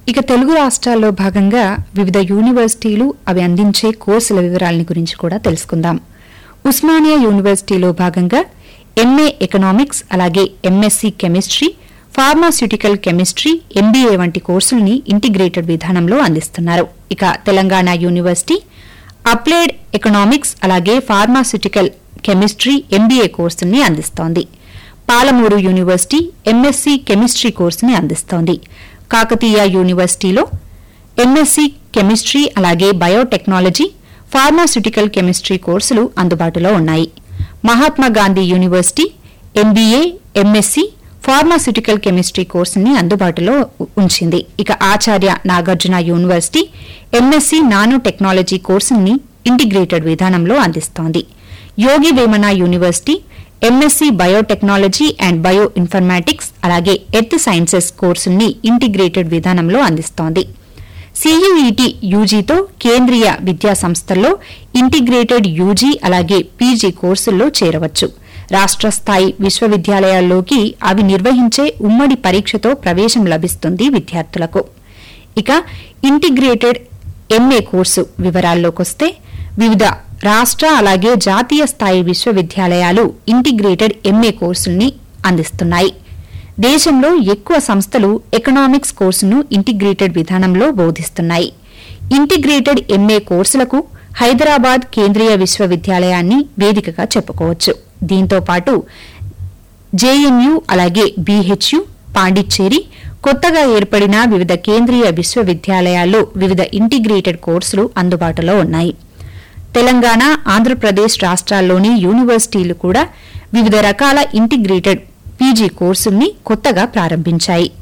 ఇక తెలుగు రాష్ట్రాల్లో భాగంగా వివిధ యూనివర్సిటీలు అవి అందించే కోర్సుల వివరాలని గురించి కూడా తెలుసుకుందాం ఉస్మానియా యూనివర్సిటీలో భాగంగా ఎంఏ ఎకనామిక్స్ అలాగే MSc chemistry pharmaceutical chemistry MBA వంటి కోర్సుల్ని ఇంటిగ్రేటెడ్ విధానంలో అందిస్తున్నారు ఇక తెలంగాణ యూనివర్సిటీ అప్లైడ్ ఎకనామిక్స్ అలాగే ఫార్మాస్యూటికల్ కెమిస్ట్రీ ఎంబీఏ కోర్సుల్ని అందిస్తోంది పాలమూరు యూనివర్సిటీ ఎంఎస్సి కెమిస్ట్రీ కోర్సుని అందిస్తోంది కాకతీయ యూనివర్సిటీలో ఎంఎస్సి కెమిస్ట్రీ అలాగే బయోటెక్నాలజీ ఫార్మాస్యూటికల్ కెమిస్ట్రీ కోర్సులు అందుబాటులో ఉన్నాయి Mahatma Gandhi university MBA MSc pharmaceutical chemistry కోర్సుని అందుబాటులో ఉ- ఉంచింది ఇక Acharya Nagarjuna university MSc nano technology కోర్సుని ఇంటిగ్రేటెడ్ విధానంలో అందిస్తోంది Yogi Vemana university MSc biotechnology and bio informatics అలాగే ఎర్త్ సైన్సెస్ కోర్సుల్ని ఇంటిగ్రేటెడ్ విధానంలో అందిస్తోంది సియుఈటి యూజీతో కేంద్రీయ విద్యా సంస్థల్లో ఇంటిగ్రేటెడ్ యూజీ అలాగే పీజీ కోర్సుల్లో చేరవచ్చు రాష్ట్ర స్థాయి విశ్వవిద్యాలయాల్లోకి అవి నిర్వహించే ఉమ్మడి పరీక్షతో ప్రవేశం లభిస్తుంది విద్యార్థులకు ఇక ఇంటిగ్రేటెడ్ ఎంఏ కోర్సు వివరాల్లోకొస్తే వివిధ రాష్ట్ర అలాగే జాతీయ స్థాయి విశ్వవిద్యాలయాలు ఇంటిగ్రేటెడ్ ఎంఏ కోర్సుల్ని అందిస్తున్నాయి దేశంలో ఎక్కువ సంస్థలు ఎకనామిక్స్ కోర్సును ఇంటిగ్రేటెడ్ విధానంలో బోధిస్తున్నాయి ఇంటిగ్రేటెడ్ ఎంఏ కోర్సులకు హైదరాబాద్ కేంద్రీయ విశ్వవిద్యాలయాన్ని వేదికగా చెప్పుకోవచ్చు దీంతో పాటు జేఎన్యూ అలాగే బీహెచ్యు పాండిచ్చేరి కొత్తగా ఏర్పడిన వివిధ కేంద్రీయ విశ్వవిద్యాలయాల్లో వివిధ ఇంటిగ్రేటెడ్ కోర్సులు అందుబాటులో ఉన్నాయి తెలంగాణ ఆంధ్రప్రదేశ్ రాష్ట్రాల్లోని యూనివర్సిటీలు కూడా వివిధ రకాల ఇంటిగ్రేటెడ్ పీజీ కోర్సుల్ని కొత్తగా ప్రారంభించాయి